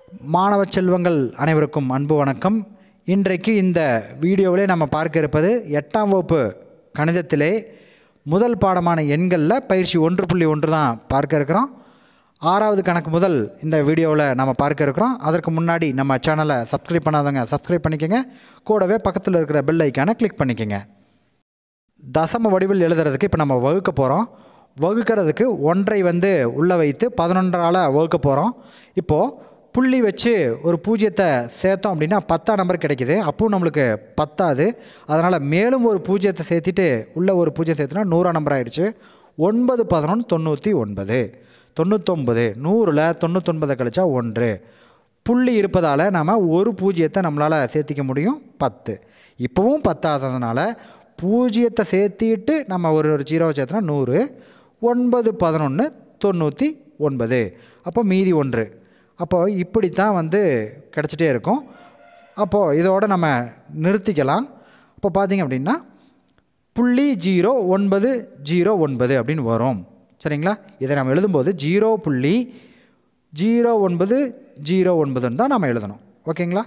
மாணவ செல்வங்கள் அனைவருக்கும் அன்பு வணக்கம் இன்றைக்கு இந்த வீடியோவிலே நம்ம பார்க்க இருப்பது எட்டாம் வகுப்பு கணிதத்திலே முதல் பாடமான எண்களில் பயிற்சி ஒன்று புள்ளி ஒன்று தான் பார்க்க இருக்கிறோம் ஆறாவது கணக்கு முதல் இந்த வீடியோவில் நம்ம பார்க்க இருக்கிறோம் அதற்கு முன்னாடி நம்ம சேனலை சப்ஸ்கிரைப் பண்ணாதவங்க சப்ஸ்கிரைப் பண்ணிக்கோங்க கூடவே பக்கத்தில் இருக்கிற பெல் ஐக்கானை கிளிக் பண்ணிக்கோங்க தசம வடிவில் எழுதுறதுக்கு இப்போ நம்ம வகுக்க போகிறோம் வகுக்கிறதுக்கு ஒன்றை வந்து உள்ளே வைத்து பதினொன்றால் வகுக்க போகிறோம் இப்போது புள்ளி வச்சு ஒரு பூஜ்ஜியத்தை சேர்த்தோம் அப்படின்னா பத்தாம் நம்பர் கிடைக்குது அப்பவும் நம்மளுக்கு பத்தாது அதனால் மேலும் ஒரு பூஜ்ஜியத்தை சேர்த்திட்டு உள்ளே ஒரு பூஜ்ஜியம் சேர்த்துனா நூறாம் நம்பர் ஆயிடுச்சு ஒன்பது பதினொன்று தொண்ணூற்றி ஒன்பது தொண்ணூத்தொம்பது நூறில் தொண்ணூத்தொன்பதை கழிச்சா ஒன்று புள்ளி இருப்பதால் நாம் ஒரு பூஜ்ஜியத்தை நம்மளால் சேர்த்திக்க முடியும் பத்து இப்போவும் பத்தாததுனால பூஜ்ஜியத்தை சேர்த்திட்டு நம்ம ஒரு ஒரு ஜீரோவை சேர்த்தனா நூறு ஒன்பது பதினொன்று தொண்ணூற்றி ஒன்பது அப்போ மீதி ஒன்று அப்போது இப்படித்தான் வந்து கிடச்சிட்டே இருக்கும் அப்போது இதோடு நம்ம நிறுத்திக்கலாம் இப்போ பார்த்தீங்க அப்படின்னா புள்ளி ஜீரோ ஒன்பது ஜீரோ ஒன்பது அப்படின்னு வரும் சரிங்களா இதை நம்ம எழுதும்போது ஜீரோ புள்ளி ஜீரோ ஒன்பது ஜீரோ ஒன்பதுன்னு தான் நம்ம எழுதணும் ஓகேங்களா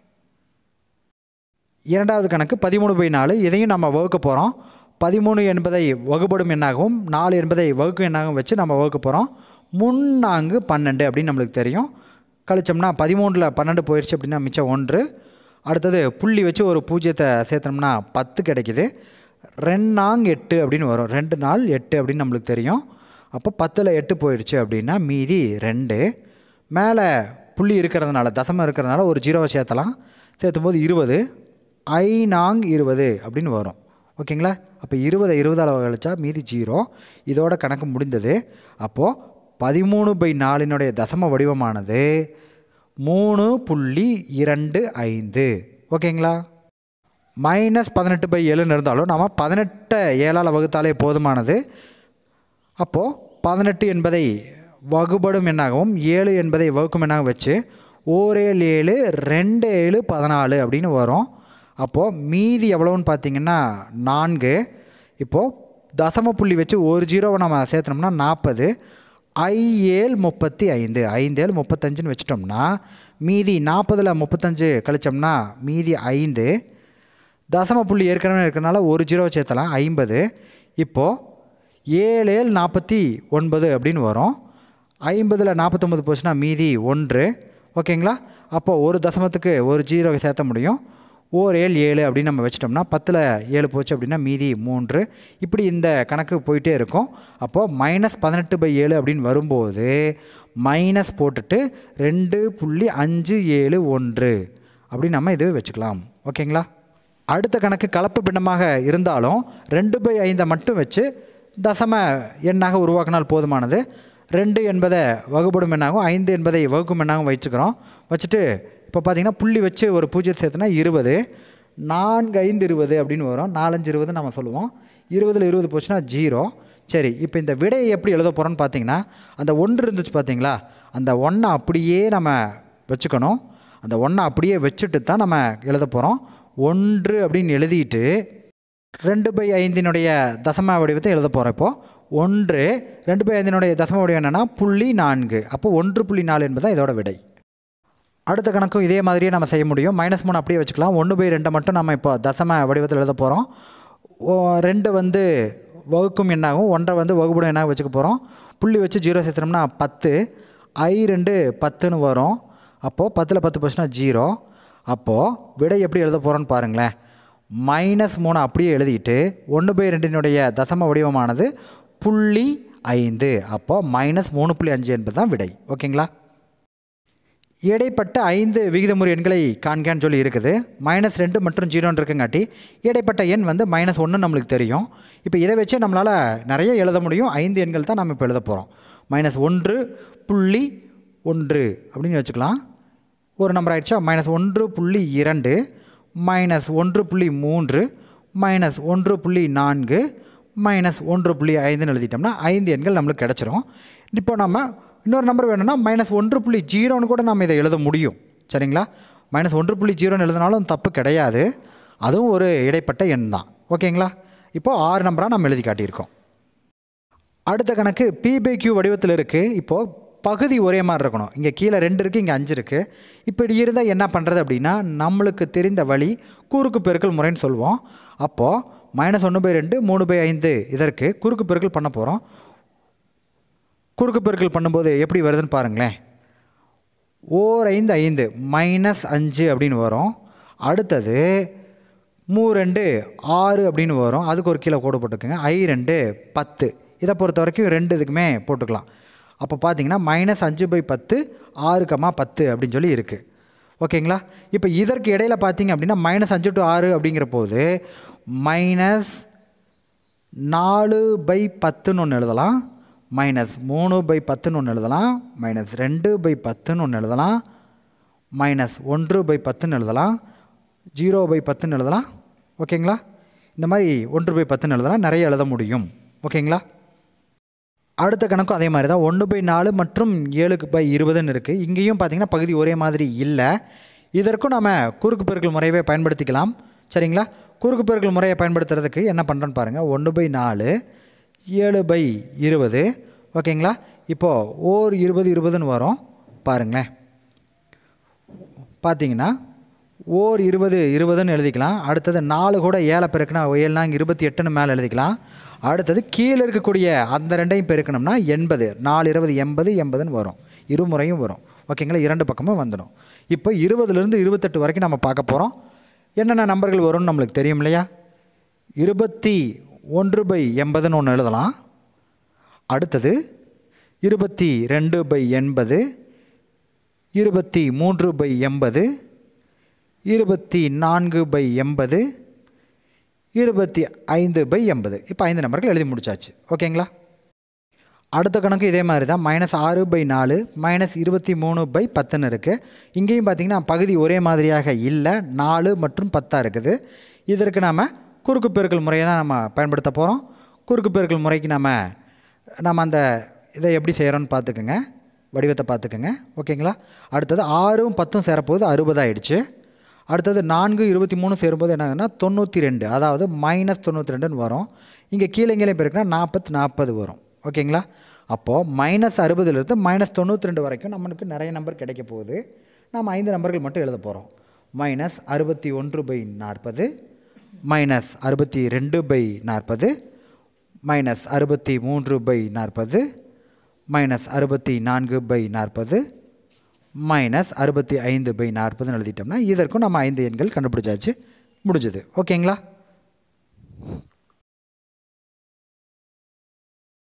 இரண்டாவது கணக்கு பதிமூணு பை நாலு இதையும் நம்ம வகுக்க போகிறோம் பதிமூணு என்பதை வகுப்படும் எண்ணாகவும் நாலு என்பதை வகுக்கும் எண்ணாகவும் வச்சு நம்ம வகுக்க போகிறோம் முன்னாங்கு பன்னெண்டு அப்படின்னு நம்மளுக்கு தெரியும் கழிச்சோம்னா பதிமூணில் பன்னெண்டு போயிடுச்சு அப்படின்னா மிச்சம் ஒன்று அடுத்தது புள்ளி வச்சு ஒரு பூஜ்ஜியத்தை சேர்த்தோம்னா பத்து கிடைக்குது ரெண்டாங் எட்டு அப்படின்னு வரும் ரெண்டு நாள் எட்டு அப்படின்னு நம்மளுக்கு தெரியும் அப்போ பத்தில் எட்டு போயிடுச்சு அப்படின்னா மீதி ரெண்டு மேலே புள்ளி இருக்கிறதுனால தசமம் இருக்கிறதுனால ஒரு ஜீரோவை சேர்த்தலாம் சேர்த்தும் போது இருபது ஐநாங் இருபது அப்படின்னு வரும் ஓகேங்களா அப்போ இருபதை இருபதால் கழிச்சா மீதி ஜீரோ இதோட கணக்கு முடிந்தது அப்போது பதிமூணு பை நாலினுடைய தசம வடிவமானது மூணு புள்ளி இரண்டு ஐந்து ஓகேங்களா மைனஸ் பதினெட்டு பை ஏழுன்னு இருந்தாலும் நம்ம பதினெட்டை ஏழால் வகுத்தாலே போதுமானது அப்போது பதினெட்டு என்பதை வகுபடும் எண்ணாகவும் ஏழு என்பதை வகுக்கும் எண்ணாகவும் வச்சு ஓரேழு ஏழு ரெண்டு ஏழு பதினாலு அப்படின்னு வரும் அப்போது மீதி எவ்வளோன்னு பார்த்தீங்கன்னா நான்கு இப்போது தசம புள்ளி வச்சு ஒரு ஜீரோவை நம்ம சேர்த்தனோம்னா நாற்பது ஐ ஏழு முப்பத்தி ஐந்து ஐந்தேழு முப்பத்தஞ்சுன்னு வச்சிட்டோம்னா மீதி நாற்பதில் முப்பத்தஞ்சு கழிச்சோம்னா மீதி ஐந்து தசம புள்ளி ஏற்கனவே இருக்கிறனால ஒரு ஜீரோ சேர்த்தலாம் ஐம்பது இப்போது ஏழு ஏழு நாற்பத்தி ஒன்பது அப்படின்னு வரும் ஐம்பதில் நாற்பத்தொம்பது போச்சுன்னா மீதி ஒன்று ஓகேங்களா அப்போது ஒரு தசமத்துக்கு ஒரு ஜீரோ சேர்த்த முடியும் ஓர் ஏழு ஏழு அப்படின்னு நம்ம வச்சிட்டோம்னா பத்தில் ஏழு போச்சு அப்படின்னா மீதி மூன்று இப்படி இந்த கணக்கு போயிட்டே இருக்கும் அப்போது மைனஸ் பதினெட்டு பை ஏழு அப்படின்னு வரும்போது மைனஸ் போட்டுட்டு ரெண்டு புள்ளி அஞ்சு ஏழு ஒன்று அப்படின்னு நம்ம இது வச்சுக்கலாம் ஓகேங்களா அடுத்த கணக்கு கலப்பு பின்னமாக இருந்தாலும் ரெண்டு பை ஐந்தை மட்டும் வச்சு தசம எண்ணாக உருவாக்கினால் போதுமானது ரெண்டு என்பதை வகுப்படும் எண்ணாகவும் ஐந்து என்பதை வகுக்கும் எண்ணாகவும் வச்சுக்கிறோம் வச்சுட்டு இப்போ பார்த்தீங்கன்னா புள்ளி வச்சு ஒரு பூஜ்ஜியத்தை சேர்த்துனா இருபது நான்கு ஐந்து இருபது அப்படின்னு வரும் நாலஞ்சு இருபது நம்ம சொல்லுவோம் இருபதில் இருபது போச்சுன்னா ஜீரோ சரி இப்போ இந்த விடையை எப்படி எழுத போகிறோன்னு பார்த்தீங்கன்னா அந்த ஒன்று இருந்துச்சு பார்த்தீங்களா அந்த ஒன்றை அப்படியே நம்ம வச்சுக்கணும் அந்த ஒன்றை அப்படியே வச்சுட்டு தான் நம்ம எழுத போகிறோம் ஒன்று அப்படின்னு எழுதிட்டு ரெண்டு பை ஐந்தினுடைய தசம வடிவத்தை எழுத போகிறோம் இப்போது ஒன்று ரெண்டு பை ஐந்தினுடைய தசம வடிவம் என்னென்னா புள்ளி நான்கு அப்போ ஒன்று புள்ளி நாலு என்பது தான் இதோட விடை அடுத்த கணக்கும் இதே மாதிரியே நம்ம செய்ய முடியும் மைனஸ் மூணு அப்படியே வச்சுக்கலாம் ஒன்று பை ரெண்டை மட்டும் நம்ம இப்போ தசம வடிவத்தில் எழுத போகிறோம் ரெண்டு வந்து வகுக்கும் எண்ணாகவும் ஒன்றை வந்து வகுப்படும் எண்ணாக வச்சுக்க போகிறோம் புள்ளி வச்சு ஜீரோ சேர்த்தனோம்னா பத்து ஐ ரெண்டு பத்துன்னு வரும் அப்போது பத்தில் பத்து போச்சுன்னா ஜீரோ அப்போது விடை எப்படி எழுத போகிறோன்னு பாருங்களேன் மைனஸ் மூணு அப்படியே எழுதிட்டு ஒன்று பை ரெண்டினுடைய தசம வடிவமானது புள்ளி ஐந்து அப்போது மைனஸ் மூணு புள்ளி அஞ்சு என்பது தான் விடை ஓகேங்களா இடைப்பட்ட ஐந்து விகிதமுறை எண்களை காண்கான்னு சொல்லி இருக்குது மைனஸ் ரெண்டு மற்றும் ஜீரோன்னு இருக்குங்காட்டி இடைப்பட்ட எண் வந்து மைனஸ் ஒன்று நம்மளுக்கு தெரியும் இப்போ இதை வச்சே நம்மளால் நிறைய எழுத முடியும் ஐந்து எண்கள் தான் நம்ம இப்போ எழுத போகிறோம் மைனஸ் ஒன்று புள்ளி ஒன்று அப்படின்னு வச்சுக்கலாம் ஒரு நம்பர் ஆயிடுச்சா மைனஸ் ஒன்று புள்ளி இரண்டு மைனஸ் ஒன்று புள்ளி மூன்று மைனஸ் ஒன்று புள்ளி நான்கு மைனஸ் ஒன்று புள்ளி ஐந்துன்னு எழுதிட்டோம்னா ஐந்து எண்கள் நம்மளுக்கு கிடச்சிரும் இப்போ நம்ம இன்னொரு நம்பர் வேணும்னா மைனஸ் ஒன்று புள்ளி ஜீரோன்னு கூட நம்ம இதை எழுத முடியும் சரிங்களா மைனஸ் ஒன்று புள்ளி ஜீரோன்னு எழுதினாலும் தப்பு கிடையாது அதுவும் ஒரு இடைப்பட்ட எண் தான் ஓகேங்களா இப்போது ஆறு நம்பராக நம்ம எழுதி காட்டியிருக்கோம் அடுத்த கணக்கு பி பை கியூ வடிவத்தில் இருக்குது இப்போது பகுதி ஒரே மாதிரி இருக்கணும் இங்கே கீழே ரெண்டு இருக்குது இங்கே அஞ்சு இருக்குது இப்படி இருந்தால் என்ன பண்ணுறது அப்படின்னா நம்மளுக்கு தெரிந்த வழி குறுக்கு பெருக்கல் முறைன்னு சொல்லுவோம் அப்போது மைனஸ் ஒன்று பை ரெண்டு மூணு பை ஐந்து இதற்கு குறுக்கு பெருக்கல் பண்ண போகிறோம் குறுக்கு பெருக்கல் பண்ணும்போது எப்படி வருதுன்னு பாருங்களேன் ஓர் ஐந்து ஐந்து மைனஸ் அஞ்சு அப்படின்னு வரும் அடுத்தது மூ ரெண்டு ஆறு அப்படின்னு வரும் அதுக்கு ஒரு கீழே கோடு போட்டுக்கோங்க ஐ ரெண்டு பத்து இதை பொறுத்த வரைக்கும் ரெண்டு இதுக்குமே போட்டுக்கலாம் அப்போ பார்த்தீங்கன்னா மைனஸ் அஞ்சு பை பத்து ஆறு கம்மா பத்து அப்படின்னு சொல்லி இருக்குது ஓகேங்களா இப்போ இதற்கு இடையில பார்த்தீங்க அப்படின்னா மைனஸ் அஞ்சு டு ஆறு அப்படிங்கிற போது மைனஸ் நாலு பை பத்துன்னு ஒன்று எழுதலாம் மைனஸ் மூணு பை பத்துன்னு ஒன்று எழுதலாம் மைனஸ் ரெண்டு பை பத்துன்னு ஒன்று எழுதலாம் மைனஸ் ஒன்று பை பத்துன்னு எழுதலாம் ஜீரோ பை பத்துன்னு எழுதலாம் ஓகேங்களா இந்த மாதிரி ஒன்று பை பத்துன்னு எழுதலாம் நிறைய எழுத முடியும் ஓகேங்களா அடுத்த கணக்கும் அதே மாதிரி தான் ஒன்று பை நாலு மற்றும் ஏழுக்கு பை இருபதுன்னு இருக்குது இங்கேயும் பார்த்தீங்கன்னா பகுதி ஒரே மாதிரி இல்லை இதற்கும் நம்ம குறுக்கு பெருக்கல் முறையவே பயன்படுத்திக்கலாம் சரிங்களா குறுக்கு பெருக்கல் முறையை பயன்படுத்துறதுக்கு என்ன பண்ணுறோன்னு பாருங்கள் ஒன்று பை நாலு ஏழு பை இருபது ஓகேங்களா இப்போது ஓர் இருபது இருபதுன்னு வரும் பாருங்களேன் பார்த்தீங்கன்னா ஓர் இருபது இருபதுன்னு எழுதிக்கலாம் அடுத்தது நாலு கூட ஏழை பெருக்குனா ஏழுனாங்க இருபத்தி எட்டுன்னு மேலே எழுதிக்கலாம் அடுத்தது கீழே இருக்கக்கூடிய அந்த ரெண்டையும் பெருக்கணும்னா எண்பது நாலு இருபது எண்பது எண்பதுன்னு வரும் இருமுறையும் வரும் ஓகேங்களா இரண்டு பக்கமும் வந்துடும் இப்போ இருபதுலேருந்து இருபத்தெட்டு வரைக்கும் நம்ம பார்க்க போகிறோம் என்னென்ன நம்பர்கள் வரும்னு நம்மளுக்கு தெரியும் இல்லையா இருபத்தி ஒன்று பை எண்பதுன்னு ஒன்று எழுதலாம் அடுத்தது இருபத்தி ரெண்டு பை எண்பது இருபத்தி மூன்று பை எண்பது இருபத்தி நான்கு பை எண்பது இருபத்தி ஐந்து பை எண்பது இப்போ ஐந்து நம்பர்கள் எழுதி முடிச்சாச்சு ஓகேங்களா அடுத்த கணக்கு இதே மாதிரி தான் மைனஸ் ஆறு பை நாலு மைனஸ் இருபத்தி மூணு பை பத்துன்னு இருக்குது இங்கேயும் பார்த்திங்கன்னா பகுதி ஒரே மாதிரியாக இல்லை நாலு மற்றும் பத்தாக இருக்குது இதற்கு நாம் குறுக்கு பெருக்கல் முறையை தான் நம்ம பயன்படுத்த போகிறோம் குறுக்கு பெருக்கல் முறைக்கு நம்ம நம்ம அந்த இதை எப்படி செய்கிறோன்னு பார்த்துக்குங்க வடிவத்தை பார்த்துக்குங்க ஓகேங்களா அடுத்தது ஆறும் பத்தும் சேரப்போது அறுபதாயிடுச்சு அடுத்தது நான்கு இருபத்தி மூணு சேரும்போது என்ன ஆகுதுன்னா தொண்ணூற்றி ரெண்டு அதாவது மைனஸ் தொண்ணூற்றி ரெண்டுன்னு வரும் இங்கே கீழே கீழே பெருக்குனா நாற்பத்தி நாற்பது வரும் ஓகேங்களா அப்போது மைனஸ் அறுபதுலேருந்து மைனஸ் தொண்ணூற்றி ரெண்டு வரைக்கும் நம்மளுக்கு நிறைய நம்பர் கிடைக்க போகுது நம்ம ஐந்து நம்பர்கள் மட்டும் எழுத போகிறோம் மைனஸ் அறுபத்தி ஒன்று பை நாற்பது மைனஸ் அறுபத்தி ரெண்டு பை நாற்பது மைனஸ் அறுபத்தி மூன்று பை நாற்பது மைனஸ் அறுபத்தி நான்கு பை நாற்பது மைனஸ் அறுபத்தி ஐந்து பை நாற்பதுன்னு எழுதிட்டோம்னா இதற்கும் நம்ம ஐந்து எண்கள் கண்டுபிடிச்சாச்சு முடிஞ்சது ஓகேங்களா